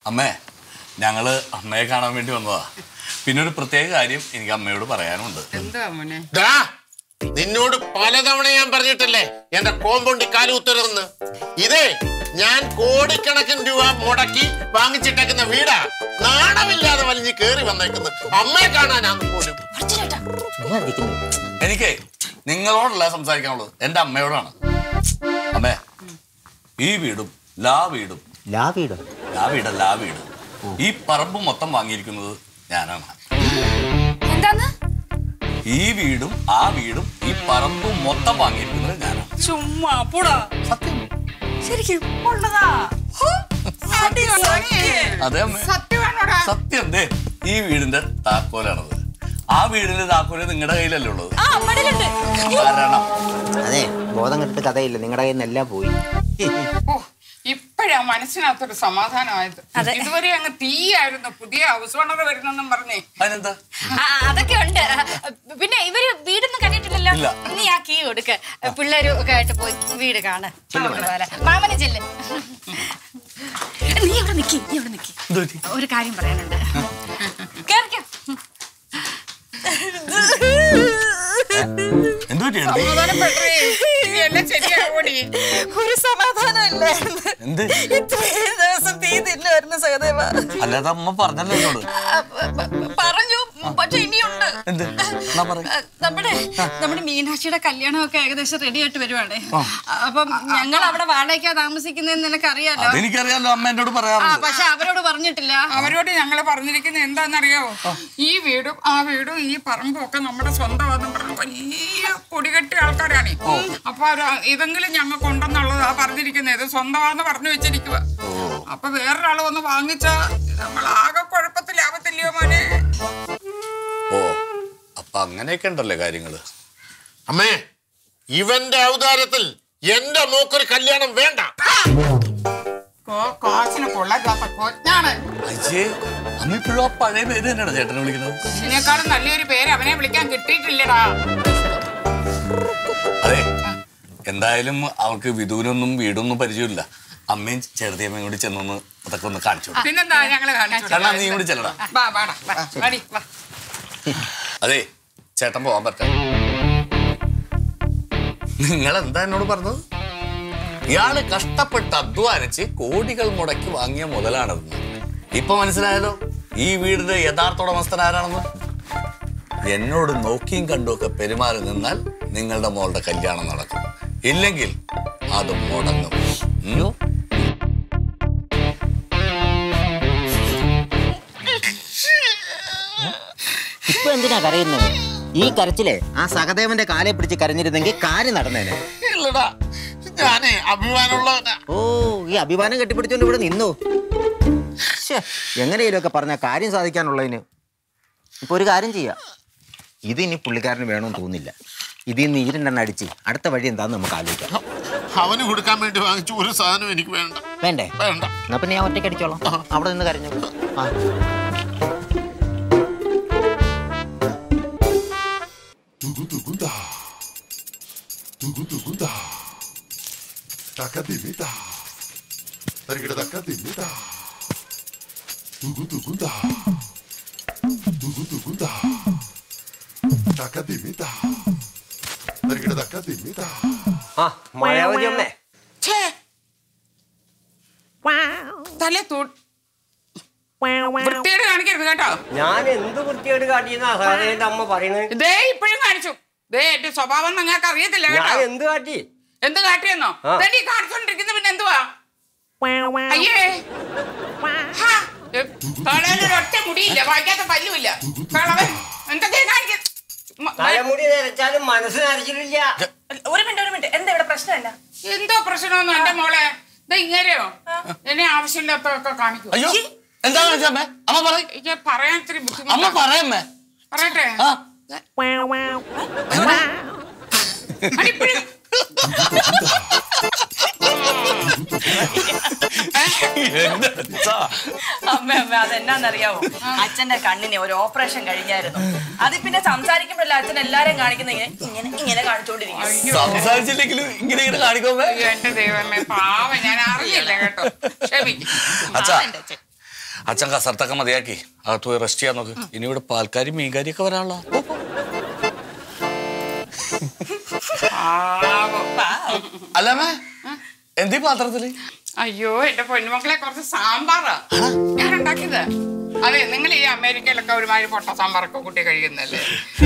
അമ്മേ ഞങ്ങള് അമ്മയെ കാണാൻ വേണ്ടി വന്നതാ പിന്നെ ഒരു പ്രത്യേക കാര്യം എനിക്ക് അമ്മയോട് പറയാനുണ്ട് എന്താ മോനെ ദാ, നിന്നോട് പലതവണ ഞാൻ പറഞ്ഞിട്ടില്ലേ എന്റെ കോമ്പൗണ്ടിൽ കാലുകുത്തരുതെന്ന് ഇതേ ഞാൻ കോടിക്കണക്കിന് രൂപ മുടക്കി വാങ്ങിച്ചിട്ടേക്കുന്ന വീടാ നാണമില്ലാതെ വലിഞ്ഞ് കേറി വന്നേക്കുന്നത് അമ്മയെ കാണാനാന്ന് പോലും ചുമ്മാ ഇരിക്കുന്നു. എനിക്ക് നിങ്ങളോടല്ല സംസാരിക്കാനുള്ളത് എന്റെ അമ്മയോടാണ് അമ്മേ ഈ വീടും ലാ വീടും ലാ വീടോ ലാ വീട് ലാ വീട് ഈ പറമ്പ് മൊത്തം വാങ്ങിയിരിക്കുന്നത് ഞാനാണ് എന്താന്ന് ഈ വീടും ആ വീടും ഈ പറമ്പും മൊത്തം വാങ്ങിയിരിക്കുന്നത് ഞാനാണ് ചുമ്മാ പോടാ സത്യം ശരിക്കും ഉള്ളതാ ഹോ, അടിപൊളി. അതെ അമ്മേ സത്യമാണോടാ സത്യം ദേ ഈ വീടിന്റെ താക്കോലാണത് ആ വീടിന്റെ താക്കോല് നിങ്ങളുടെ കയ്യിലല്ലേ ഉള്ളത് ആ അമ്മടിലുണ്ട് കാരണം അതെ ബോധം കെട്ടിട്ട് കഥയില്ല നിങ്ങളുടെ കയ്യിൽ നിന്ന് എല്ലാം പോയി ഓ ഇപ്പഴാ മനസ്സിനകത്തൊരു സമാധാനമായത് അതെ. ഇതുവരെ അങ്ങ് തീയായിരുന്നു പുതിയ ഹൗസ് ഓണർ വരുന്നെന്നും പറഞ്ഞേ അതിനെന്താ ആ, അതൊക്കെ ഉണ്ട് പിന്നെ ഇവര് വീടൊന്നും കണ്ടിട്ടില്ലല്ലോ ഇല്ല. നീ ആ കീ കൊടുക്ക് പിള്ളേരും ഒക്കെ ആയിട്ട് പോയി വീട് കാണ് മാമന് ചെല്ല് നീ ഇവിടെ നിക്കി നീ ഇവിടെ നിക്കി എന്ത് പറ്റി? ഒരു കാര്യം പറയാനുണ്ട് കേറിക്കോ എന്ത് പറ്റിയാണ് സമാധാനപ്പെട്ടേ ഇനി എല്ലാം ശരിയാവോടി ഒരു സമാധാനമില്ലായിരുന്നു എന്ത് ഇത്രയും ദിവസം തീ തിന്നുമായിരുന്നു സഹദേവ അല്ലാതെ അമ്മ പറഞ്ഞല്ലോ എന്നോട് പറഞ്ഞു പക്ഷെ ഇനിയുണ്ട് എന്ത് എന്നാ പറ അഹ് നമ്മുടെ നമ്മുടെ മീനാക്ഷിയുടെ കല്യാണമൊക്കെ ഏകദേശം റെഡി ആയിട്ട് വരുവാണ് അപ്പം ഞങ്ങൾ അവിടെ വാടകയ്ക്കാ താമസിക്കുന്നതെന്ന് നിനക്കറിയാലോ അതെനിക്കറിയാലോ അമ്മ എന്നോട് ആ പറയാറുണ്ട് പക്ഷെ അവരോട് പറഞ്ഞിട്ടില്ല അവരോട് ഞങ്ങൾ പറഞ്ഞിരിക്കുന്നത് എന്താണെന്നറിയാവോ ഈ വീടും ആ വീടും ഈ പറമ്പും ഒക്കെ നമ്മുടെ സ്വന്തമാണെന്ന് പറഞ്ഞു വലിയ കൊടികെട്ടിയ ആൾക്കാരാണ് അപ്പൊ അവര് ഇതെങ്കിലും ഞങ്ങൾക്ക് ഉണ്ടെന്നുള്ളത് ആ പറഞ്ഞിരിക്കുന്നത് ഇത് സ്വന്തമാണെന്ന് പറഞ്ഞു വെച്ചിരിക്കുക അപ്പൊ വേറൊരാൾ വന്ന് വാങ്ങിച്ച നമ്മൾ ആകെ കുഴപ്പത്തിലാവത്തില്ലയോ മോനെ ഓ അപ്പൊ അങ്ങനെയൊക്കെ ഉണ്ടല്ലേ കാര്യങ്ങള് അമ്മേ ഇവന്റെ ഔദാര്യത്തിൽ എന്റെ മോക്കൊരു കല്യാണം വേണ്ട കോ- കാശിന് കൊള്ളാത്ത കൊച്ചാണ് അയ്യേ അമ്മ ഇപ്പോഴും ആ പഴയ പേര് തന്നെയാണ് ചേട്ടനെ വിളിക്കുന്നത് ഇതിനേക്കാളും നല്ലൊരു പേര് അവനെ വിളിക്കാൻ കിട്ടിയിട്ടില്ലടാ അതെ എന്തായാലും അവൾക്ക് വിദൂരൊന്നും വീടൊന്നും പരിചയമില്ല അമ്മയും ചെറുതിയമ്മയും കൂടി ചെന്നൊന്ന് അതൊക്കെ ഒന്ന് കാണിച്ചു കൊടുക്ക്. പിന്നെന്താ ഞങ്ങള് കാണിച്ചു ചേട്ടാ നീ കൂടി ചെല്ലടാ വാ വാടാ വാ വാടി വാ അതെ ചേട്ടൻ പോവാൻ പറ്റാ നിങ്ങൾ എന്താ എന്നോട് പറഞ്ഞത് ഇയാള് കഷ്ടപ്പെട്ട് അധ്വാനിച്ച് കോടികൾ മുടക്കി വാങ്ങിയ മുതലാണെന്ന് ഇപ്പൊ മനസ്സിലായല്ലോ ഈ വീടിന്റെ യഥാർത്ഥ ഉടമസ്ഥൻ ആരാണെന്ന് എന്നോട് നോക്കിയും കണ്ടുമൊക്കെ പെരുമാറി നിന്നാൽ നിങ്ങളുടെ മോളുടെ കല്യാണം നടക്കും ഇല്ലെങ്കിൽ അത് മുടങ്ങും ഉം? ഇപ്പൊ എന്തിനാ കരയുന്നത് ഈ കരച്ചിലെ ആ സഹദേവന്റെ കാലെ പിടിച്ച് കരഞ്ഞിരുന്നെങ്കിൽ കാര്യം നടന്നേനെ ഇല്ലടാ ഞാനേ അഭിമാനമുള്ളവനാ ഓ ഈ അഭിമാനം കെട്ടിപ്പിടിച്ചോണ്ട് ഇവിടെ നിന്നു ശ്ശേ, എങ്ങനെയും ഒക്കെ പറഞ്ഞ കാര്യം സാധിക്കാനുള്ളതിന് ഇപ്പൊ ഒരു കാര്യം ചെയ്യാം ഇത് ഇനി പുള്ളിക്കാരന് വേണമെന്ന് തോന്നില്ല ഇതിൽ നിന്ന് ഈരണ്ടെണ്ണ അടിച്ച് അടുത്ത വഴി എന്താന്ന് നമുക്ക് ആലോചിക്കാം അവന് കൊടുക്കാൻ വേണ്ടി വാങ്ങിച്ച ഒരു സാധനം എനിക്ക് വേണ്ട വേണ്ടേ വേണ്ട എന്നാ പിന്നെ ഞാൻ ഒറ്റയ്ക്ക് അടിച്ചോളാം അവിടെ നിന്ന് കരഞ്ഞു ആ Tugutugunda. Tugutugunda. Takadimita. Tarigida takadimita. Tugutugunda. Tugutugunda. Takadimita. Tarigida takadimita. ആ മഴവതി അമ്മേ ഛേ. തല തൊ- വൃത്തികേട് കാണിക്കരുത് കേട്ടോ ഞാൻ എന്ത് വൃത്തിയോട് കാട്ടിയെന്നാ സഹദേവന്റെ അമ്മ പറയണത് ദേ ഇപ്പോഴും കാണിച്ചു ദേ എന്റെ സ്വഭാവം നിങ്ങൾക്ക് അറിയത്തില്ല ഞാൻ കേട്ടോ എന്ത് കാട്ടി എന്ത് കാട്ടിയെന്നോ ആ. ദേ നീ കാണിച്ചോണ്ടിരിക്കുന്ന പിന്നെ എന്തുവാ അയ്യേ ഹാ, ഏ, തലയിൽ ഒറ്റ മുടിയില്ല വായിക്കാത്ത പല്ലുമില്ല കളവൻ എന്തൊക്കെയാ കാണിക്ക തലമുടി നരച്ചാലും മനസ്സ് നരച്ചിട്ടില്ല ഒരു മിനിറ്റ് ഒരു മിനിറ്റ് എന്താ ഇവിടെ പ്രശ്നമല്ല എന്തോ പ്രശ്നമൊന്നും എന്റെ മോളെ ദേ ഇങ്ങനെയോ എന്നെ ആവശ്യമില്ലാത്തൊക്കെ കാണിക്കും അയ്യോ എന്താ കാണിച്ചേ അമ്മേ അമ്മ പറ എനിക്ക് പറയാൻ ഇത്തിരി അമ്മ ബുദ്ധിമുട്ടാ പറയമ്മേ പറയട്ടെ ആ അടിപ്പിടി. എന്റെ അച്ഛാ. അമ്മ അമ്മ അതെന്നാന്നറിയാവോ അച്ഛന്റെ കണ്ണിന് ഒരു ഓപ്പറേഷൻ കഴിഞ്ഞായിരുന്നു അത് പിന്നെ സംസാരിക്കുമ്പോഴല്ല അച്ഛൻ എല്ലാരെയും കാണിക്കുന്ന ഇങ്ങനെ ഇങ്ങനെ ഇങ്ങനെ കാണിച്ചോണ്ടിരിക്കും സംസാരിച്ചില്ലെങ്കിലും ഇങ്ങനെ ഇങ്ങനെ കാണിക്കുമ്പോ അയ്യോ, എന്റെ ദൈവമേ പാവം ഞാൻ അറിയില്ല കേട്ടോ ക്ഷമിക്കും അച്ഛാ അച്ഛൻ കസർത്തൊക്കെ മതിയാക്കി അകത്ത് പോയി റെസ്റ്റ് ചെയ്യാൻ നോക്ക് ഇനി ഇവിടെ പാൽക്കാരി മീൻകാരി ഒക്കെ വരാനുള്ള അല്ലമ്മേ എന്തീ പാത്രത്തില് അയ്യോ എന്റെ പൊന്നുമക്കളെ കുറച്ച് സാമ്പാറാ ഞാൻ ഉണ്ടാക്കിയത് അതെ നിങ്ങൾ ഈ അമേരിക്കയിലൊക്കെ ഒരുമാതിരി പൊട്ട സാമ്പാറൊക്കെ കൂട്ടി കഴിക്കുന്നല്ലേ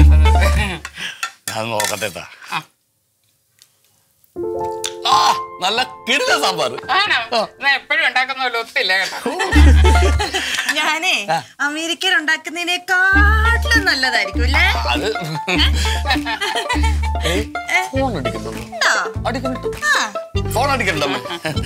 ഞാൻ നോക്കട്ടെ ട്ടാ. ആ. ആ നല്ല കിടില സാമ്പാർ ആണോ ഞാൻ എപ്പോഴും ഉണ്ടാക്കുന്ന പോലെ ഒത്തില്ല കേട്ടോ ഞാനേ അമേരിക്കയിൽ ഉണ്ടാക്കുന്നതിനേക്കാട്ടിലും നല്ലതായിരിക്കും അല്ലേ അത് ഫോൺ അടിക്കുന്നു ഉണ്ടോ? അടിക്കുന്നു ആ. ഫോൺ അടിക്കണ്ടമ്മേ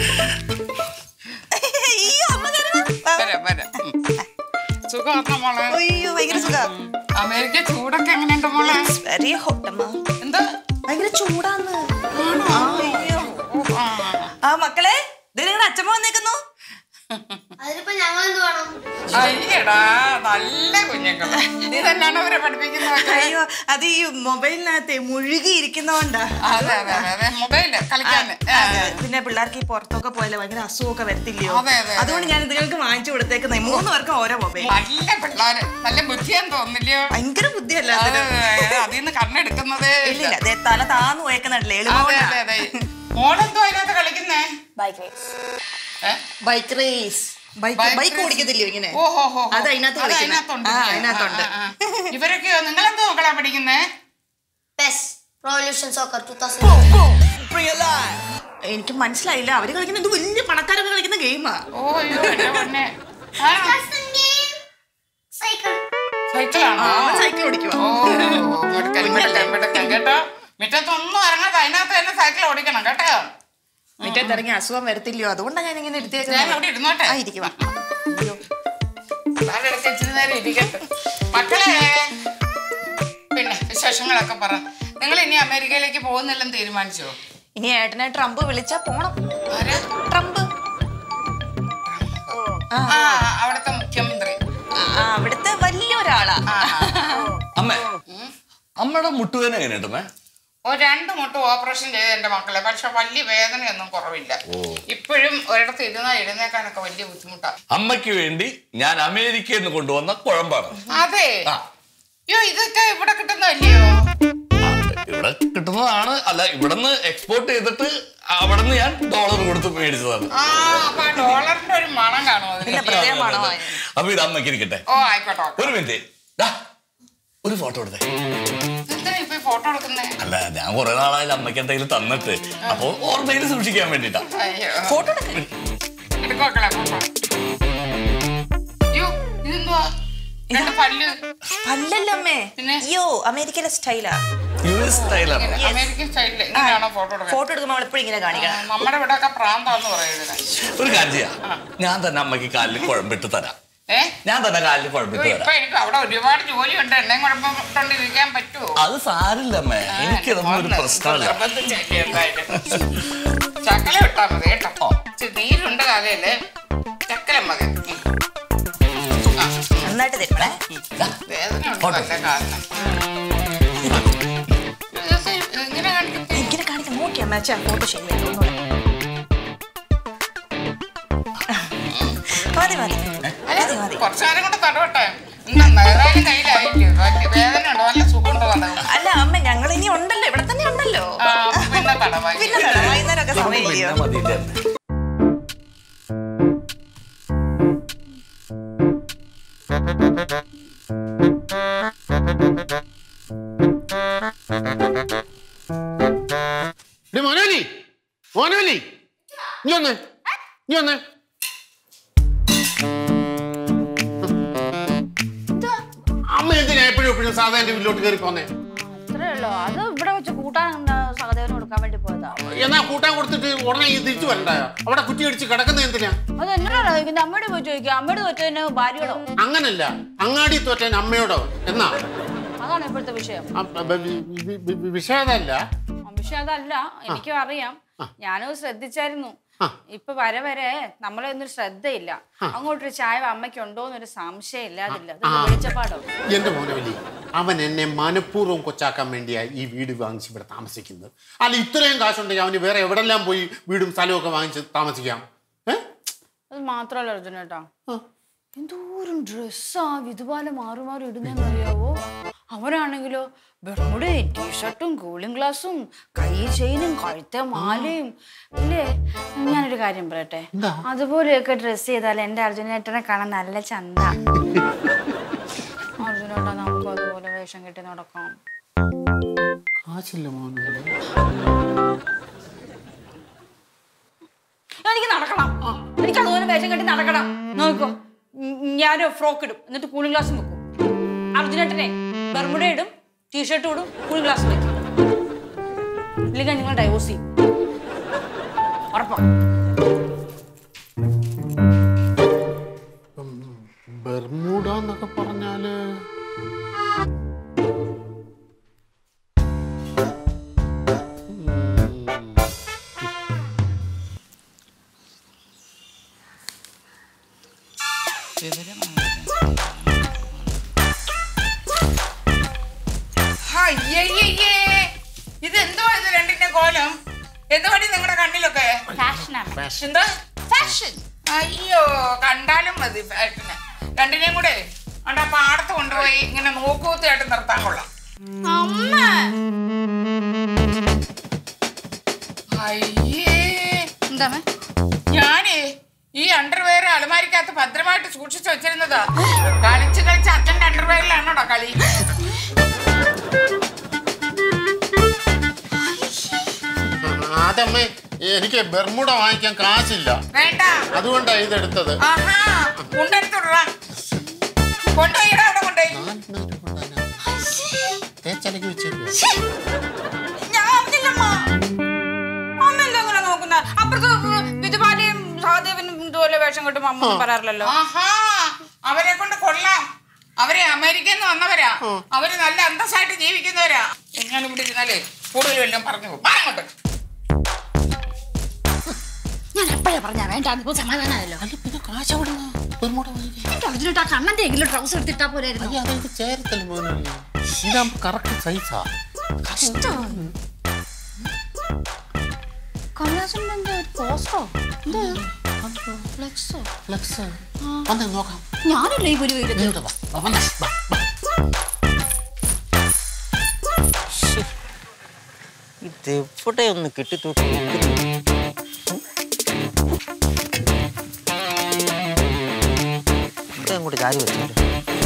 അയ്യോ, അമ്മ തരുവാ. ആ. വരാം വരാം സുഖമാണോ മോളെ അയ്യോ ഭയങ്കര സുഖം അമേരിക്ക ചൂടൊക്കെ എങ്ങനെയുണ്ട് മോളെ വെരി ഹോട്ട് അമ്മ എന്താ ഭയങ്കര ചൂടാന്ന് ആ, അയ്യോ. ആ മക്കളെ ദേ നിങ്ങളുടെ അച്ഛമ്മ വന്നേക്കുന്നു അതിനിപ്പോ ഞങ്ങൾ എന്ത് വേണം അയ്യടാ നല്ല കുഞ്ഞുങ്ങളെ നീ തന്നെയാണ് അവരെ പഠിപ്പിക്കുന്നത് അയ്യോ അത് ഈ മൊബൈലിനകത്തെ മുഴുകി ഇരിക്കുന്നോണ്ടാ അതെ അതെ അതെ അതെ മൊബൈല് കളിക്കാന് ആ. അതെ, പിന്നെ പിള്ളേർക്ക് ഈ പുറത്തൊക്കെ പോയാലേ ഭയങ്കര അസുഖമൊക്കെ വരത്തില്ലയോ അതെ, അതെ, അതെ. അതുകൊണ്ട് ഞാൻ ഇതുങ്ങൾക്ക് വാങ്ങിച്ചു കൊടുത്തേക്കുന്നേ മൂന്ന് പേർക്കും ഓരോ മൊബൈൽ നല്ല പിള്ളേര് നല്ല ബുദ്ധിയാന്ന് തോന്നില്ലയോ ഭയങ്കര ബുദ്ധിയല്ല അതെ, അതിന്. അതെ, അതിൽ നിന്ന് കണ്ണെടുക്കുന്നതേ ഇല്ല ഇല്ല ദേ തല താന്ന് പോയേക്കുന്നുണ്ടല്ലേ അതെ അതെ അതെ മോളെന്തോ അതിനകത്ത് കളിക്കുന്നേ ബൈക്ക് റേസ് ഏ? Bike race bike Bike bike race. ഓടിക്കത്തില്ലയോ ഇങ്ങനെ ഓ, ഹോ, ഹോ, ഹോ. അത് അതിനകത്ത് അത് കളിക്കുന്നെ. അതിനകത്തുണ്ട് ആ, ഇല്ലേ? അതിനകത്തുണ്ട്. ആ, ആ, ആ. ഇവരൊക്കെയോ നിങ്ങളെന്തോ മക്കളാ പഠിക്കുന്നേ PES evolution soccer two thousand എനിക്ക് മനസ്സിലായില്ല അവര് കളിക്കുന്ന ഇത് വലിയ പണക്കാരൊക്കെ കളിക്കുന്ന ഗെയിമാ ഓ അയ്യോ എന്റെ പൊന്നെ ആ, സൈക്കിൾ സൈക്കിളാണോ സൈക്കിൾ ഓടിക്കുവാ ഓ മിടുക്കൻ, മിടുക്കൻ, മിടുക്കൻ, കേട്ടോ മുറ്റത്തൊന്നും ഇറങ്ങാതെ അതിനകത്ത് തന്നെ സൈക്കിൾ ഓടിക്കണം കേട്ടോ മുറ്റത്തിറങ്ങി അസുഖം വരത്തില്ലയോ അതുകൊണ്ടാണ് ഞാൻ ഇങ്ങനെ ഞാൻ അവിടെ ഇരുന്നോട്ടെ ആയിരിക്കുവാ താഴെടുത്ത് ഇച്ചിരി നേരം ഇരിക്കട്ടെ മക്കളെ പിന്നെ വിശേഷങ്ങളൊക്കെ പറ നിങ്ങൾ ഇനി അമേരിക്കയിലേക്ക് പോകുന്നില്ലെന്ന് തീരുമാനിച്ചോ ഇനി ഏട്ടനെ ട്രംപ് വിളിച്ചാ പോണം ആര് ട്രംപ് ആ അവിടുത്തെ മുഖ്യമന്ത്രി ആ, അവിടുത്തെ വലിയൊരാളാ അമ്മേ അമ്മയുടെ മുട്ടുവേന എങ്ങനെയുണ്ടമ്മേ ഒരു രണ്ട് മുട്ട് ഓപ്പറേഷൻ ചെയ്ത എന്റെ മക്കളെ പക്ഷെ വലിയ വേദനയൊന്നും കുറവില്ല ഇപ്പോഴും ഒരിടത്ത് ഇരുന്നാ എഴുന്നേക്കാനൊക്കെ വലിയ ബുദ്ധിമുട്ടാ അമ്മയ്ക്ക് വേണ്ടി ഞാൻ അമേരിക്കയിൽ നിന്ന് കൊണ്ടുവന്ന കുഴമ്പാണ് അതെ ആ. അയ്യോ ഇതൊക്കെ ഇവിടെ കിട്ടുന്നതല്ലയോ ആ, ഇവിടെ കിട്ടുന്നതാണ് അല്ല ഇവിടുന്ന് എക്സ്പോർട്ട് ചെയ്തിട്ട് അവിടുന്ന് ഞാൻ ഡോളർ കൊടുത്ത് മേടിച്ചതാണ് ആ അപ്പൊ ആ ഡോളറിന്റെ ഒരു മണം കാണുമോ അതിന് പിന്നെ പ്രത്യേക മണമാ അപ്പൊ ഇത് അമ്മയ്ക്ക് ഇരിക്കട്ടെ ഓ ആയിക്കോട്ടെ ഓക്കെ. ഒരു മിനിറ്റ് ദാ, ഒരു ഫോട്ടോ എടുത്തേ എന്തിനാ ഇപ്പൊ ഈ ഫോട്ടോ എടുക്കുന്നേ അല്ല ഞാൻ കുറെ നാളായാലും അമ്മയ്ക്ക് എന്തെങ്കിലും തന്നിട്ട് അപ്പൊ ഓർമ്മയിൽ സൂക്ഷിക്കാൻ വേണ്ടിട്ടാ അയ്യോ ഫോട്ടോ എടുക്ക് എടുക്കോക്കളെ ഫോട്ടോ അയ്യോ ഇതെന്തുവാ രണ്ട് പല്ല് പല്ലല്ലമ്മേ പിന്നെ? അയ്യോ അമേരിക്കയിലെ സ്റ്റൈലാ യു എസ് സ്റ്റൈലാണ് ഇങ്ങനെ അമേരിക്കൻ സ്റ്റൈലില് ഇങ്ങനെയാണോ ഫോട്ടോ എടുക്കുന്നത് ഫോട്ടോ എടുക്കുമ്പോൾ അവൾ എപ്പോഴും ഇങ്ങനെ കാണിക്കണം നമ്മുടെ ഇവിടെ ഒക്കെ പ്രാന്താന്ന് പറയുന്നത് ഒരു കാര്യം ചെയ്യാം ഞാൻ തന്നെ അമ്മയ്ക്ക് കാലിൽ കുഴമ്പിട്ട് തരാം ഏ ഞാൻ തന്നെ കാലിൽ കുഴമ്പിട്ട് അയ്യോ, ഇപ്പൊ തരാം എനിക്ക് അവിടെ ഒരുപാട് ജോലിയുണ്ട് എന്നെ കുഴപ്പമിരിക്കാൻ പറ്റുമോ അത് സാരില്ല അമ്മേ എനിക്ക് ഇതൊന്നും ഒരു പ്രശ്നമല്ല ചക്കല ഇട്ടാ മതി കേട്ടോ ഇച്ചിരി നീരുണ്ട് കാലയല്ലേ ചക്കല മതി ഉം. ആ, നന്നായിട്ട് തരുമേ വേദന ഉണ്ട് ഫോട്ടോ. നല്ല കാലിന്. ഇത് ഇങ്ങനെ കാണിക്കും ഇങ്ങനെ കാണിക്കാൻ നോക്കിയാ മാച്ചാ ഫോട്ടോ ചെയ്യുന്നത് ഒന്നുകൂടെ മതി മതി മതി മതി കുറച്ചു നേരം കൊണ്ട് തടവട്ടെ എന്താ ഏതായാലും കയ്യിലായില്ലേ വലിയ വേദന ഉണ്ടോ നല്ല സുഖമുണ്ടോ തടവ് അല്ല അമ്മ ഞങ്ങൾ ഇനി ഉണ്ടല്ലോ ഇവിടെ തന്നെ ഉണ്ടല്ലോ ആ പിന്നെ തടവായി പിന്നെ തരാം. വൈകുന്നേരമൊക്കെ സമയമില്ലയോ പിന്നെ മതിയില്ലേ അമ്മേ? ഡേ മോനോലി മോനോലി നീ ഒന്ന് നീ ഒന്ന് അമ്മ എന്തിനാ എപ്പോഴും എപ്പോഴും സാധാരണ വീട്ടിലോട്ട് കയറി പോന്നേ അത്രേ ഉള്ളൂ അത് ഇവിടെ വെച്ച് കൂട്ടാൻ സഹദേവന് കൊടുക്കാൻ വേണ്ടി പോയതാ എന്നാ കൂട്ടാൻ കൊടുത്തിട്ട് ഉടനെ ഈ തിരിച്ചു വരണ്ടായോ അവിടെ കുറ്റി അടിച്ച് കിടക്കുന്ന എന്തിനാ അത് എന്നോടാ ചോദിക്കുന്നത് അമ്മയോട് പോയി ചോദിക്കുക അമ്മയോട് തോറ്റതിന് ഭാര്യയോടോ അങ്ങനല്ല അങ്ങാടി തോറ്റാൻ അമ്മയോടോ എന്നാ അതാണ് ഇപ്പോഴത്തെ വിഷയം ആ, ബ- വി- വി- വി- വി- വിഷയതല്ല ആ, വിഷയം അതല്ല എനിക്കും അറിയാം ഞാനും ശ്രദ്ധിച്ചായിരുന്നു ആ. ഇപ്പൊ വരെ വരെ നമ്മളെ ഒന്നും ശ്രദ്ധയില്ല അങ്ങോട്ടൊരു ചായ അമ്മയ്ക്ക് ഉണ്ടോന്നൊരു സംശയം ഇല്ലാതില്ല അത് വെളിച്ചപ്പാടോ എന്റെ മോനവലി അവൻ എന്നെ മനഃപൂർവ്വം കൊച്ചാക്കാൻ വേണ്ടിയാ ഈ വീട് വാങ്ങിച്ച് ഇവിടെ താമസിക്കുന്നത് അല്ല ഇത്രയും കാശുണ്ടെങ്കിൽ അവന് വേറെ എവിടെല്ലാം പോയി വീടും സ്ഥലവും ഒക്കെ വാങ്ങിച്ച് താമസിക്കാം ഏ അത് മാത്രമല്ല അർജുന കേട്ടോ എന്തോരം ഡ്രസ്സാ വിധുപാല മാറി മാറി ഇടുന്നറിയാവോ അവരാണെങ്കിലോ ബെർമുടയും ടീഷർട്ടും കൂളിംഗ് ഗ്ലാസും കൈ ചെയിനും കഴുത്തെ മാലയും ഇല്ലേ ഞാനൊരു കാര്യം പറയട്ടെ അതുപോലെയൊക്കെ ഡ്രസ്സ് ചെയ്താൽ എൻ്റെ അർജുനേട്ടനെ കാണാൻ നല്ല ചന്ത അർജുനേട്ടാ നമുക്ക് അതുപോലെ വേഷം കെട്ടി നടക്കാം കാശില്ല മോനെ എനിക്ക് നടക്കണം എനിക്ക് അതുപോലെ വേഷം കെട്ടി നടക്കണം നോക്കോ ഞാൻ ഫ്രോക്ക് ഇടും എന്നിട്ട് കൂളിംഗ് ഗ്ലാസും വെക്കും അർജുനേട്ടനെ ബർമുട ഇടും ടീഷർട്ടും ഇടും കൂളിംഗ് ഗ്ലാസും വെക്കും ഇല്ലെങ്കിൽ നിങ്ങൾ ഡൈവോഴ്സ് ചെയ്യും ഉറപ്പാ ബർമൂഡ എന്നൊക്കെ പറഞ്ഞാല് അയ്യയ്യേ ഇത് എന്തോ ഇത് രണ്ടിന്റെ കോലം എന്തുപടി നിങ്ങളുടെ കണ്ണിലൊക്കെ ഫാഷനാണ് എന്താ ഫാഷൻ അയ്യോ കണ്ടാലും മതി ഫാഷന് രണ്ടിനെയും കൂടെ അണ്ട പാടത്ത് കൊണ്ടുപോയി ഇങ്ങനെ നോക്കൂത്തായിട്ട് നിർത്താൻ കൊള്ളാം അമ്മ അയ്യേ എന്താ ഞാനേ ഈ അണ്ടർവെയർ അലമാരിക്കകത്ത് ഭദ്രമായിട്ട് സൂക്ഷിച്ചു വെച്ചിരുന്നതാ കളിച്ച് കളിച്ച് അച്ഛന്റെ അണ്ടർവെയറിലാണോടാ കളി അതമ്മേ എനിക്ക് ബർമുട വാങ്ങിക്കാൻ കാശില്ല വേണ്ട അതുകൊണ്ടാ ഇതെടുത്തത് ആഹാ കൊണ്ടെടുത്തുടാ കൊണ്ടുപോയിടാ അവിടെ കൊണ്ടുപോയി തേച്ചലക്ക് വെച്ചേക്കുക ഞാൻ അറിഞ്ഞില്ലമ്മ അമ്മയല്ലേ അങ്ങനെ നോക്കുന്ന അപ്പുറത്ത് വിധുപാലയും സഹദേവനും ഇതുപോലെ വേഷം കെട്ടും അമ്മ ഒന്നും പറയാറില്ലല്ലോ ആഹാ അവരെ കൊണ്ട് കൊള്ളാം അവരെ അമേരിക്കയിൽ നിന്ന് വന്നവരാ അവര് നല്ല അന്തസ്സായിട്ട് ജീവിക്കുന്നവരാ എങ്ങനെ ഇവിടെ ഇരുന്നാലേ കൂടുതൽ വല്ലതും പറഞ്ഞു പോകും വാ അങ്ങോട്ട് ഞാൻ എപ്പോഴാ പറഞ്ഞാ വേണ്ട അതിപ്പോ സമാധാനമല്ലോ പിന്നെ കാശ് എവിടുന്നാ? ബർമുഡ വാങ്ങിക്കാൻ. അർജുനട്ട് ആ കണ്ണന്റെ എങ്കിലും ട്രൗസർ എടുത്തിട്ടാ പോരായിരുന്നു അയ്യ, അതെനിക്ക് ചേരത്തില്ല മോനെ ഇതാകുമ്പോ കറക്റ്റ് സൈസാ കമലാസന്റെ എന്താ പോസ്റ്റോ എന്താ ഫ്ലെക്സോ ഫ്ലെക്സ് വന്നേ നോക്കാം ഞാനില്ല ഈ പുലി വീട് ഇങ്ങോട്ട് വാ. വാ, വന്നേ, വാ, വാ. ഇതെവിടെ ഒന്ന് കെട്ടിത്തൂക്കി ഇതങ്ങോട്ട് ചാരി വെച്ചോണ്ട്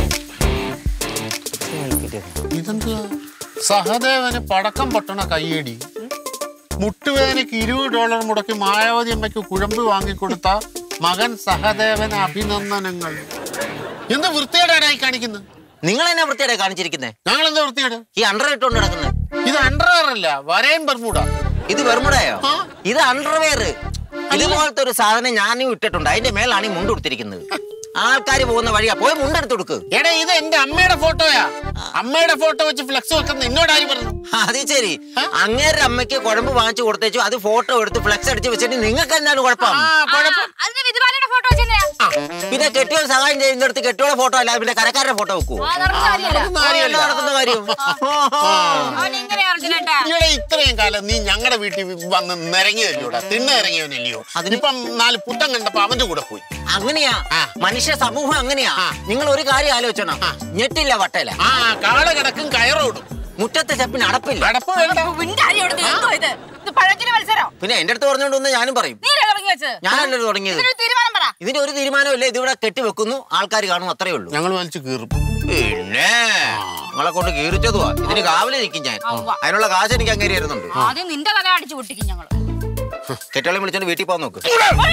ഇതെന്തുവാ സഹദേവന് പടക്കം പൊട്ടണ കയ്യടി മുട്ടുവേദനയ്ക്ക് ഇരുപത് ഡോളർ മുടക്കി മായാവതി അമ്മയ്ക്ക് കുഴമ്പ് വാങ്ങിക്കൊടുത്ത മകൻ സഹദേവന് അഭിനന്ദനങ്ങൾ എന്ത് വൃത്തികേടായി കാണിക്കുന്നത് നിങ്ങൾ എന്നെ വൃത്തിയുടെ കാണിച്ചിരിക്കുന്നേ ഞങ്ങൾ എന്താ വൃത്തികേട് ഈ അണ്ടർ ഇട്ടുകൊണ്ട് നടക്കുന്നത് ഇത് അണ്ടർവെയർ അല്ല വരയും ബർമൂട ഇത് വെറുമുടയോ ഇത് അണ്ടർവെയർ ഇതുപോലത്തെ ഒരു സാധനം ഞാനും ഇട്ടിട്ടുണ്ട് അതിന്റെ മേലാണ് ഈ മുണ്ട് കൊടുത്തിരിക്കുന്നത് ആൾക്കാർ പോകുന്ന വഴിയാ പോയി മുണ്ടെടുത്ത് കൊടുക്ക് എടാ ഇത് എന്റെ അമ്മയുടെ ഫോട്ടോയാ അമ്മയുടെ ഫോട്ടോ വെച്ച് ഫ്ലെക്സ് വെക്കുന്ന എന്നോട് ആര് പറഞ്ഞു അത് ശരി അങ്ങേരുടെ അമ്മയ്ക്ക് കുഴമ്പ് വാങ്ങിച്ചു കൊടുത്തേച്ചു അത് ഫോട്ടോ എടുത്ത് ഫ്ലെക്സ് അടിച്ച് വെച്ചിട്ട് നിങ്ങൾക്ക് എന്താണ് കുഴപ്പം ആ കുഴപ്പം അതിന് വിധുപാലയുടെ ഫോട്ടോ വെച്ചെന്തിനാ പിന്നെ കെട്ടിയോ സഹായം ചെയ്യുന്നിടത്ത് കെട്ടിയോടെ ഫോട്ടോ അല്ല പിന്നെ കരക്കാരുടെ ഫോട്ടോ വെക്കൂ ആ നടന്ന കാര്യമല്ല എന്താ നടക്കുന്ന കാര്യം അവൻ ഇങ്ങനെ അർജുനേട്ടാ ഈയിടെ ഇത്രയും കാലം നീ ഞങ്ങളുടെ വീട്ടിൽ വന്ന് നിരങ്ങിയല്ലോടാ തിണ്ണ ഇറങ്ങിയവനല്ലയോ അതിനിപ്പം നാല് പുത്തം കണ്ടപ്പോ അവന്റെ കൂടെ പോയി അങ്ങനെയാ ആ. മനുഷ്യ സമൂഹം അങ്ങനെയാ നിങ്ങൾ ഒരു കാര്യം ആലോചിച്ചണം ഞെട്ടില്ല വട്ടല ആ കാള കിടക്കും കയറോടും മുറ്റത്തെ ചെപ്പിന് അടപ്പില്ല കടപ്പ് വേണ്ട വിന്റെ അരി എടുത്ത് എന്തോ ഇത് ഇത് പഴക്കിന് മത്സരം പിന്നെ എന്റെ അടുത്ത് പറഞ്ഞുകൊണ്ടൊന്ന് ഞാനും പറയും നീ തുടങ്ങി വെച്ചത് ഞാനല്ലേ തുടങ്ങിയത് ഇതിനൊരു തീരുമാനം പറ ഇതിന്റെ ഒരു തീരുമാനമില്ല ഇതിവിടെ കെട്ടിവെക്കുന്നു ആൾക്കാർ കാണും അത്രേ ഉള്ളൂ ഞങ്ങൾ വലിച്ചു കീറും പിന്നെ നിങ്ങളെ കൊണ്ട് കീറിച്ചതുവാ ഇതിന് കാവലെ നിൽക്കും ഞാൻ അതിനുള്ള കാശ് എനിക്ക് അങ്ങേരി തരുന്നുണ്ട് ആദ്യം നിന്റെ തല അടിച്ചു പൊട്ടിക്കും ഞങ്ങള് കെട്ടോളെ വിളിച്ചോണ്ട് വീട്ടിൽ പോകാൻ നോക്ക്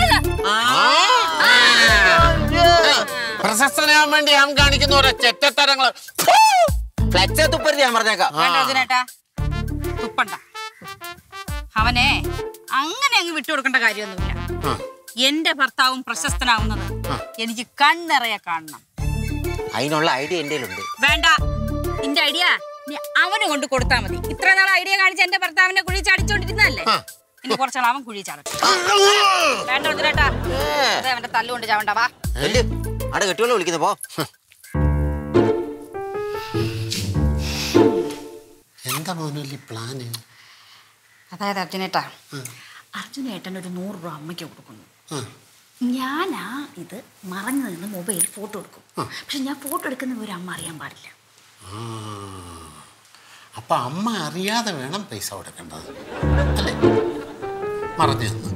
പ്രശസ്തനാകാൻ വേണ്ടി അവൻ കാണിക്കുന്ന ഓരോ ചെറ്റത്തരങ്ങള് ഫ്ലെക്സ് തുപ്പരുത് ഞാൻ പറഞ്ഞേക്കാം വേണ്ട അർജുനേട്ടാ തുപ്പണ്ട അവനെ അങ്ങനെ അങ്ങ് വിട്ടുകൊടുക്കേണ്ട കാര്യമൊന്നുമില്ല എന്റെ ഭർത്താവും പ്രശസ്തനാവുന്നത് എനിക്ക് കണ്ണിറയെ കാണണം അതിനുള്ള ഐഡിയ എന്റെ ഉണ്ട് വേണ്ട നിന്റെ ഐഡിയ നീ അവന് കൊണ്ട് കൊടുത്താൽ മതി ഇത്ര നാൾ ഐഡിയ കാണിച്ച് എന്റെ ഭർത്താവിനെ കുഴി ചാടിച്ചോണ്ടിരുന്നല്ലേ ഇനി കുറച്ചാൾ അവൻ കുഴി ചാടട്ടെ വേണ്ട അർജുനേട്ടാ അതെ അവന്റെ തല്ലുകൊണ്ട് ചാവണ്ട വാ അല്ലേ അവിടെ കെട്ടിയോളെ വിളിക്കുന്നു പോ എന്താ മോനല്ലി പ്ലാന് അതായത് അർജുനേട്ടാ അർജുനേട്ടൻ ഒരു നൂറ് രൂപ അമ്മയ്ക്ക് കൊടുക്കുന്നു ഞാനാ ഇത് മറഞ്ഞു നിന്ന് മൊബൈൽ ഫോട്ടോ എടുക്കും പക്ഷെ ഞാൻ ഫോട്ടോ എടുക്കുന്ന ഒരു അമ്മ അറിയാൻ പാടില്ല ആ. അപ്പൊ അമ്മ അറിയാതെ വേണം പൈസ കൊടുക്കേണ്ടത് അല്ലേ മറഞ്ഞു നിന്ന്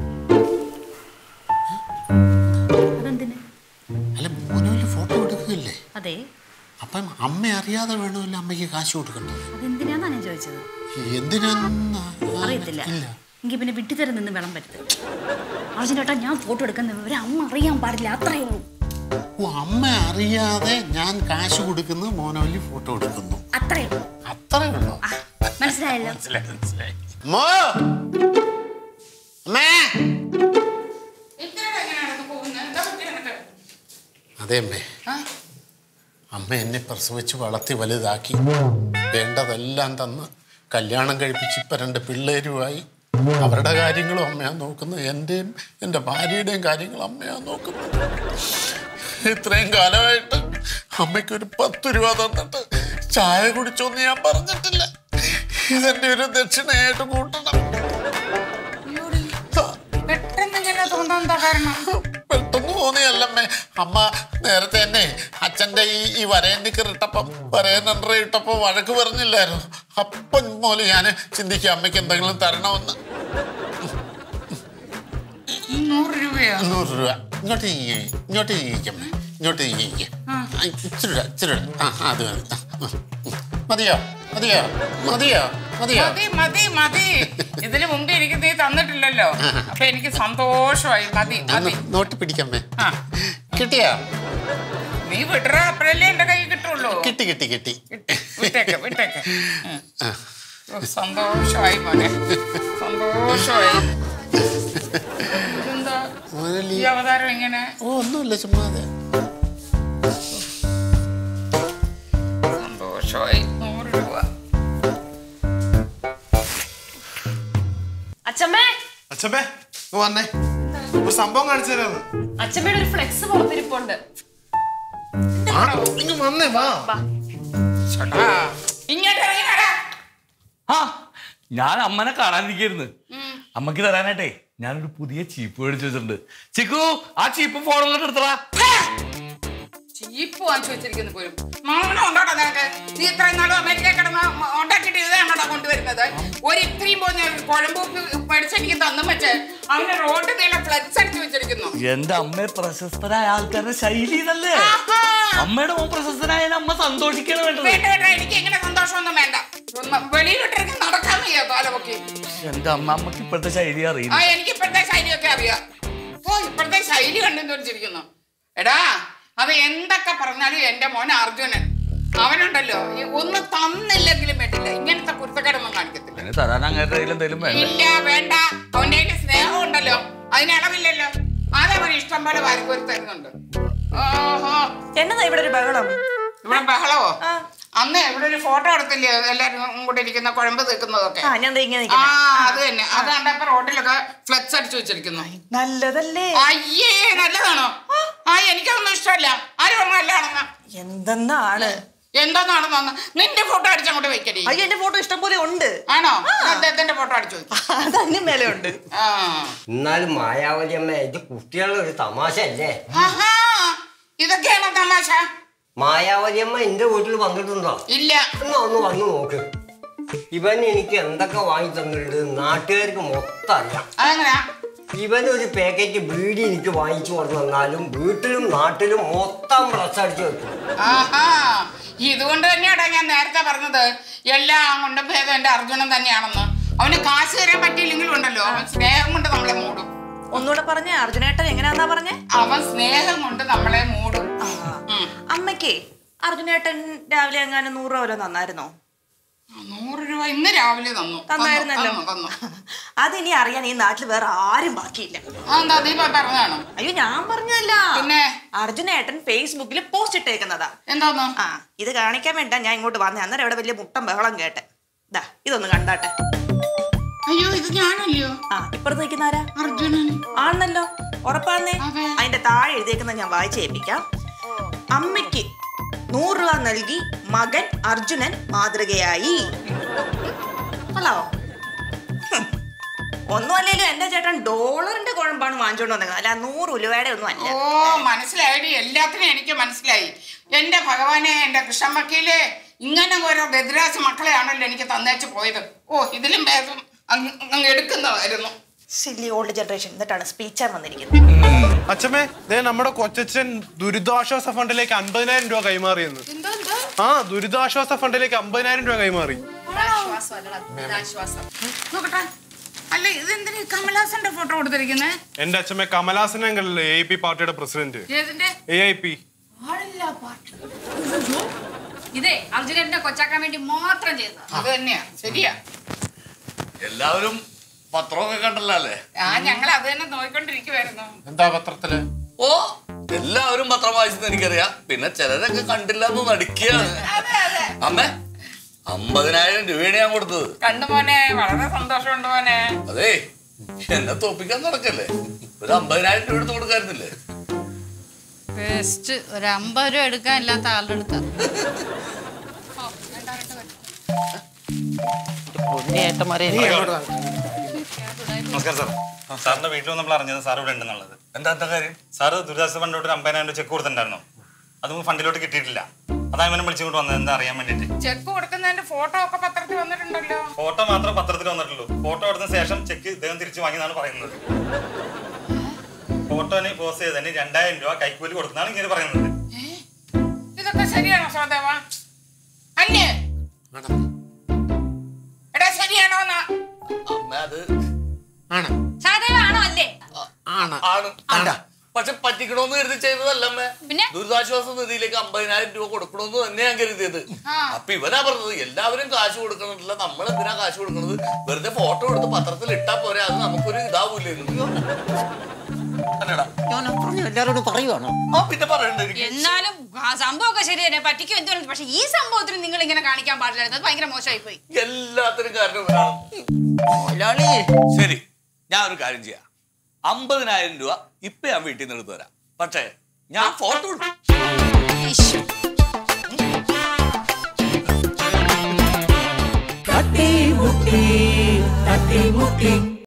അതെന്തിന് അല്ല മോനോല് ഫോട്ടോ എടുക്കുകയില്ലേ അതെ അപ്പം അമ്മ അറിയാതെ വേണമല്ലോ അമ്മയ്ക്ക് കാശ് കൊടുക്കേണ്ടത് അതെന്തിനാന്നാ ഞാൻ ചോദിച്ചത് എന്തിനാന്ന് അറിയത്തില്ല ഇല്ല എങ്കിൽ പിന്നെ വിട്ടുതരം നിന്ന് വെള്ളം പറ്റരുത് അർജുനേട്ടാ ഞാൻ ഫോട്ടോ എടുക്കുന്ന ഒരു അമ്മ അറിയാൻ പാടില്ല അത്രയേ ഉള്ളൂ ഓ അമ്മ അറിയാതെ ഞാൻ കാശ് കൊടുക്കുന്നു മോനോലി ഫോട്ടോ എടുക്കുന്നു അത്രയേ ഉള്ളൂ അത്രേ ഉള്ളൂ മനസ്സിലായല്ലോ മനസ്സിലായി മനസ്സിലായി മോ അമ്മേ എന്തിനാടാ ഇങ്ങനെ നടന്ന് പോകുന്നത്? എന്താ പറ്റി നിനക്ക്? അതെ അമ്മേ ആ? അമ്മ എന്നെ പ്രസവിച്ച് വളർത്തി വലുതാക്കി വേണ്ടതെല്ലാം തന്ന് കല്യാണം കഴിപ്പിച്ച് ഇപ്പം രണ്ട് പിള്ളേരുമായി അവരുടെ കാര്യങ്ങളും അമ്മയാ നോക്കുന്നത് എൻ്റെയും എൻ്റെ ഭാര്യയുടെയും കാര്യങ്ങൾ അമ്മയാ നോക്കുന്നത് ഇത്രയും കാലമായിട്ട് അമ്മയ്ക്ക് ഒരു പത്ത് രൂപ തന്നിട്ട് ചായ കുടിച്ചോന്ന് ഞാൻ പറഞ്ഞിട്ടില്ല ഇതെന്റെ ഒരു ദക്ഷിണയായിട്ട് കൂട്ടണം പെട്ടെന്ന് ഇങ്ങനെ തോന്നാൻ എന്താ കാരണം പെട്ടെന്ന് തോന്നിയല്ലമ്മേ അമ്മ നേരത്തെ തന്നെ അച്ഛൻ്റെ ഈ ഈ വരയൻ നിക്കർ ഇട്ടപ്പം വരയൻ അണ്ടർ ഇട്ടപ്പം വഴക്ക് പറഞ്ഞില്ലായിരുന്നു അപ്പം മുതൽ ഞാൻ ചിന്തിക്കുക അമ്മയ്ക്ക് എന്തെങ്കിലും തരണമെന്ന് നൂറ് രൂപയോ നൂറ് രൂപ ഇങ്ങോട്ട് നീങ്ങി ഇങ്ങോട്ട് നീങ്ങിക്കമ്മേ ഇങ്ങോട്ട് നീങ്ങിക്ക ഇച്ചിരി ഇടാം, ഇച്ചിരി ഇടാം. ആ ആ, അത് മതി ആ, ആ, ഉം. മതിയോ മതിയോ മതിയോ മതിയോ മതി മതി മതി ഇതിനു മുമ്പ് എനിക്ക് നീ തന്നിട്ടില്ലല്ലോ അപ്പൊ എനിക്ക് സന്തോഷമായി മതി ഒന്ന് മതി നോട്ട് പിടിക്കമ്മേ ആ കിട്ടിയോ നീ വിടറ അപ്പോഴല്ലേ എന്റെ കൈ കിട്ടുള്ളൂ കിട്ടി കിട്ടി കിട്ടി കിട്ടി. വിട്ടേക്ക് വിട്ടേക്ക് ഉം. ആ ഓ, സന്തോഷമായി മോനെ സന്തോഷമായി ഇതെന്താ മുതലി ഈ അവതാരം ഇങ്ങനെ ഓ ഒന്നുമില്ല ചുമ്മാ അതെ സന്തോഷമായി നൂറ് രൂപ അച്ഛമ്മേ അച്ഛമ്മേ ഇങ്ങ് വന്നേ ഒരു സംഭവം കാണിച്ചു തരാന്ന് അച്ഛമ്മയുടെ ഒരു ഫ്ലെക്സ് പുറത്തിരിപ്പുണ്ട് ആ, ഇങ്ങ് വന്നേ വാ ചേട്ടാ ഇങ്ങോട്ട് ഇറങ്ങി വരാ ആ ഞാൻ അമ്മനെ കാണാനിരിക്കായിരുന്നു അമ്മക്ക് തരാനായിട്ടേ ഞാനൊരു പുതിയ ചീപ്പ് മേടിച്ചു വെച്ചിട്ടുണ്ട് ചിക്കു ആ ചീപ്പ് ഫോണിലോട്ട് എടുത്തടാ ചീപ്പ് വാങ്ങിച്ചു വെച്ചിരിക്കുന്നു പോലും മാമനെ ഉണ്ടോടാ നിനക്ക് നീ ഇത്രയും നാളും അമേരിക്ക കിടന്ന് ഉണ്ടാക്കിയിട്ട് ഇതാണോടാ കൊണ്ടുവരുന്നത് ഒരു ഇത്രയും പോകുന്ന കുഴമ്പ് മേടിച്ച് എനിക്ക് തന്നും വെച്ച് അവന് റോഡ് നീളെ ഫ്ലക്സ് അടിച്ചു വെച്ചിരിക്കുന്നു എന്റെ അമ്മയെ പ്രശസ്തരായ ആൾക്കാരുടെ ശൈലി ഇതല്ലേ ആഹാ. അമ്മയുടെ മോൻ പ്രശസ്തനായ അമ്മ സന്തോഷിക്കണം വേണ്ടത് വേണ്ട വേണ്ട എനിക്ക് ഇങ്ങനെ സന്തോഷമൊന്നും വേണ്ട ഒന്ന് വെളിയിലിട്ടിറങ്ങി നടക്കാൻ വയ്യ കാലമൊക്കെ എന്റെ അമ്മ അമ്മക്ക് ഇപ്പോഴത്തെ ശൈലി ആ അറിയില്ല എനിക്ക് ഇപ്പോഴത്തെ ശൈലിയൊക്കെ അറിയാം ഓ ഇപ്പോഴത്തെ ശൈലി കണ്ടെന്ന് വെച്ചിരിക്കുന്നു എടാ അത് എന്തൊക്കെ പറഞ്ഞാലും എന്റെ മോൻ അർജുനൻ അവനുണ്ടല്ലോ ഈ ഒന്ന് തന്നില്ലെങ്കിലും വേണ്ടില്ല ഇങ്ങനത്തെ കുരുത്തക്കേടൊന്നും കാണിക്കത്തില്ല അതിന് തരാൻ അങ്ങനെ കയ്യിൽ എന്തെങ്കിലും വേണ്ട ഇല്ല വേണ്ട അവന്റെ കയ്യില് സ്നേഹം ഉണ്ടല്ലോ അതിന് ഇളവില്ലല്ലോ അതവൻ ഇഷ്ടം പോലെ വാരിക്കോരി തരുന്നുണ്ട് ഓഹോ എന്നതാ ഇവിടെ ഒരു ബഹളം ഇവിടെ ബഹളവോ അന്ന് ഇവിടെ ഒരു ഫോട്ടോ എടുത്തില്ലേ എല്ലാരും കൂടെ ഇരിക്കുന്ന കുഴമ്പ് തീക്കുന്നതൊക്കെ ആ ഞാൻ ദേ ഇങ്ങനെ ആ നിൽക്കുന്നെ. അത് തന്നെ അത് കണ്ടപ്പോ റോഡിലൊക്കെ ഫ്ലെക്സ് അടിച്ചു വെച്ചിരിക്കുന്നു നല്ലതല്ലേ അയ്യേ നല്ലതാണോ ആ എനിക്കതൊന്നും ഇഷ്ടമല്ല ആരും പറഞ്ഞു നല്ലതാണെന്ന് എന്തെന്നാണ് എന്താണെന്ന് നിന്റെ ഫോട്ടോ അടിച്ചങ്ങോട്ട് വെക്കടി അയ്യോ എന്റെ ഫോട്ടോ ഇഷ്ടം പോലെ ഉണ്ട് ആണോ അദ്ദേഹത്തിന്റെ ഫോട്ടോ അടിച്ചു വെക്ക്. അത് അതിനും മേലെ ഉണ്ട് ആ എന്നാലും മായാവതി അമ്മ ഇത് കുട്ടികളുടെ ഒരു തമാശ അല്ലേ ആഹാ, ഇതൊക്കെയാണോ തമാശ മായാവതി അമ്മ എന്റെ വീട്ടിൽ വന്നിട്ടുണ്ടോ ഇല്ല എന്നാ ഒന്ന് വന്നു നോക്ക് ഇവൻ എനിക്ക് എന്തൊക്കെ വാങ്ങി തന്നിട്ടുണ്ട് നാട്ടുകാർക്ക് മൊത്തം അറിയാം അതെങ്ങനെയാ ഇവൻ ഒരു പാക്കറ്റ് ബീഡി എനിക്ക് വാങ്ങിച്ചു കൊണ്ടു വന്നാലും വീട്ടിലും നാട്ടിലും മൊത്തം ബ്രസ് അടിച്ചു വെക്കും ആഹാ ഇതുകൊണ്ട് തന്നെയാടാ ഞാൻ നേരത്തെ പറഞ്ഞത് എല്ലാം കൊണ്ടും ഭേദം എന്റെ അർജുനൻ തന്നെയാണെന്ന് അവന് കാശ് തരാൻ പറ്റിയില്ലെങ്കിലും ഉണ്ടല്ലോ അവൻ സ്നേഹം കൊണ്ട് നമ്മളെ മൂടും ഒന്നുകൂടെ പറഞ്ഞേ അർജുനേട്ടൻ എങ്ങനെയാന്നാ പറഞ്ഞേ അവൻ സ്നേഹം കൊണ്ട് നമ്മളെ മൂടും ഉം. അമ്മയ്ക്ക് അർജുനേട്ടൻ രാവിലെ എങ്ങാനും നൂറ് രൂപ വല്ലതും തന്നായിരുന്നോ നൂറ് രൂപ ഇന്ന് രാവിലെ തന്നു തന്നായിരുന്നല്ലോ തന്നു, തന്നു അതിനി അറിയാൻ ഈ നാട്ടിൽ വേറെ ആരും ബാക്കിയില്ല ആ, എന്താ നീ പോയി പറഞ്ഞതാണോ അയ്യോ ഞാൻ പറഞ്ഞല്ല പിന്നെ? അർജുനേട്ടൻ ഫേസ്ബുക്കിൽ പോസ്റ്റ് ഇട്ടേക്കുന്നതാ എന്താന്ന് ആ ഇത് കാണിക്കാൻ വേണ്ട ഞാൻ ഇങ്ങോട്ട് വന്നേ അന്നേരം ഇവിടെ വലിയ മുട്ടം ബഹളം കേട്ടെ ദാ ഇതൊന്ന് കണ്ടാട്ടെ അയ്യോ ഇത് ഞാനല്ലയോ ആ ഇപ്പുറത്ത് നിൽക്കുന്ന ആരാ അർജുനൻ ആണല്ലോ ഉറപ്പാന്നേ അതെ. അതിന്റെ താഴെ എഴുതിയേക്കുന്ന ഞാൻ വായിച്ചു കേൾപ്പിക്കാം അമ്മയ്ക്ക് നൂറ് രൂപ നൽകി മകൻ അർജുനൻ മാതൃകയായി ഹലോ ഒന്നും അല്ലെങ്കിലും എന്റെ ചേട്ടൻ ഡോളറിന്റെ കുഴമ്പാണ് വാങ്ങിച്ചോണ്ട് വന്നത് അല്ല നൂറ് ഉലുവയുടെ ഒന്നും അല്ല ഓ മനസ്സിലായി എല്ലാത്തിനും എനിക്ക് മനസ്സിലായി എന്റെ ഭഗവാനെ എന്റെ കൃഷ്ണൻ വക്കീലെ ഇങ്ങനെ ഓരോ ബദ്രാസ് മക്കളെയാണല്ലോ എനിക്ക് തന്നേച്ച് പോയത് ഓ ഇതിലും ഭേദം അങ്ങ് അങ്ങ് എടുക്കുന്നതായിരുന്നു സില്ലി ഓൾഡ് ജനറേഷൻ എന്നിട്ടാണ് സ്പീച്ചർ വന്നിരിക്കുന്നത് അച്ഛമ്മേ ദേ നമ്മുടെ കൊച്ചച്ഛൻ ദുരിതാശ്വാസ ഫണ്ടിലേക്ക് അമ്പതിനായിരം രൂപ കൈമാറിയെന്ന് ആ ദുരിതാശ്വാസ ഫണ്ടിലേക്ക് അമ്പതിനായിരം രൂപ കൈമാറി നോക്കട്ടെ അല്ല ഇതെന്തിനാ ഈ കമലഹാസന്റെ ഫോട്ടോ കൊടുത്തിരിക്കുന്നേ എന്റെ അച്ഛമ്മ കമലാസൻ അങ്കിളല്ലേ എ പി പാർട്ടിയുടെ പ്രസിഡന്റ് ഏതിന്റെ എ ഐ പി ഇതേ അർജുനന്റെ കൊച്ചാക്കാൻ വേണ്ടി മാത്രം ചെയ്തതാ അത് തന്നെയാ ശരിയാ എല്ലാവരും പത്രമൊക്കെ കണ്ടല്ലോ അല്ലേ ആ ഞങ്ങൾ അത് തന്നെ നോയിക്കൊണ്ടിരിക്കുവായിരുന്നു എന്താ പത്രത്തില് ഓ എല്ലാവരും പത്രം വായിച്ചെന്ന് എനിക്കറിയാം പിന്നെ ചിലരൊക്കെ കണ്ടില്ല എന്ന് നടിക്കുകയാണ് അമ്മേ അമ്പതിനായിരം രൂപയാണ് ഞാൻ കൊടുത്തത് കണ്ടു മോനെ വളരെ സന്തോഷമുണ്ട് മോനെ അതേ എന്നെ തോപ്പിക്കാൻ നടക്കല്ലേ ഒരു അമ്പതിനായിരം രൂപ എടുത്ത് കൊടുക്കാറുന്നില്ലേ ബെസ്റ്റ് ഒരു അമ്പത് രൂപ എടുക്കാൻ ഇല്ലാത്ത ആളുടെ അടുത്താ നമസ്കാരം സാർ സാറിന്റെ വീട്ടിൽ നമ്മൾ അറിഞ്ഞത് സാർ ഇവിടെ ഉണ്ടെന്നുള്ളത് എന്താ എന്താ കാര്യം സാറ് ദുരിതാശ്വാസ ഫണ്ടിലോട്ട് ഒരു അമ്പതിനായിരം രൂപ ചെക്ക് കൊടുത്തിട്ടുണ്ടായിരുന്നു അതും ഫണ്ടിലോട്ട് കിട്ടിയിട്ടില്ല അതാ ഇവനെ വിളിച്ചുകൊണ്ട് വന്നത് എന്താ അറിയാൻ വേണ്ടിയിട്ട് ചെക്ക് കൊടുക്കുന്നതിന്റെ ഫോട്ടോ ഒക്കെ പത്രത്തിൽ വന്നിട്ടുണ്ടല്ലോ ഫോട്ടോ മാത്രം പത്രത്തിൽ വന്നിട്ടുള്ളൂ ഫോട്ടോ എടുത്ത ശേഷം ചെക്ക് ഇദ്ദേഹം തിരിച്ചു വാങ്ങിയെന്നാണ് പറയുന്നത് ഫോട്ടോനെ പോസ്റ്റ് ചെയ്തതിന് രണ്ടായിരം രൂപ കൈക്കൂലി കൊടുക്കുന്നതാണ് ഇങ്ങനെ പറയുന്നത് ഇതൊക്കെ ശരിയാണോ സഹദേവ അല്ലേ എടാ ശരിയാണോ എന്നാ അമ്മ അത് ആണ് സഹദേവാണോ അല്ലേ ആണ് ആണ് പക്ഷെ പറ്റിക്കണോന്ന് കരുതി ചെയ്തതല്ല അമ്മേ പിന്നെ? ദുരിതാശ്വാസ നിധിയിലേക്ക് അമ്പതിനായിരം രൂപ കൊടുക്കണമെന്ന് തന്നെ ഞാൻ കരുതിയത് അപ്പൊ ഇവനാ പറഞ്ഞത് എല്ലാവരും കാശ് കൊടുക്കണില്ല നമ്മൾ എന്തിനാ കാശ് കൊടുക്കണത് വെറുതെ ഫോട്ടോ എടുത്ത് പത്രത്തിൽ ഇട്ടാ പോരെ അത് നമുക്കൊരു ഇതാവൂലേ അല്ലടാ ഞാൻ പറഞ്ഞു എല്ലാവരോടും പറയുവാണോ ആ പിന്നെ പറയണ്ട എനിക്ക് എന്നാലും ആ സംഭവമൊക്കെ ശരി തന്നെ പറ്റിക്കും എന്തുകൊണ്ട് പക്ഷെ ഈ സംഭവത്തിന് നിങ്ങൾ ഇങ്ങനെ കാണിക്കാൻ പാടില്ലായിരുന്നു അത് ഭയങ്കര മോശമായി പോയി എല്ലാത്തിനും കാരണം ഇവനാണ് ശരി ഞാൻ ഒരു കാര്യം ചെയ്യാം അമ്പതിനായിരം രൂപ ഇപ്പൊ ഞാൻ വീട്ടിൽ നിന്ന് എടുത്തു തരാം പക്ഷേ ഞാൻ ഫോട്ടോ എടുക്കും തട്ടി മുട്ടി തട്ടി മുട്ടി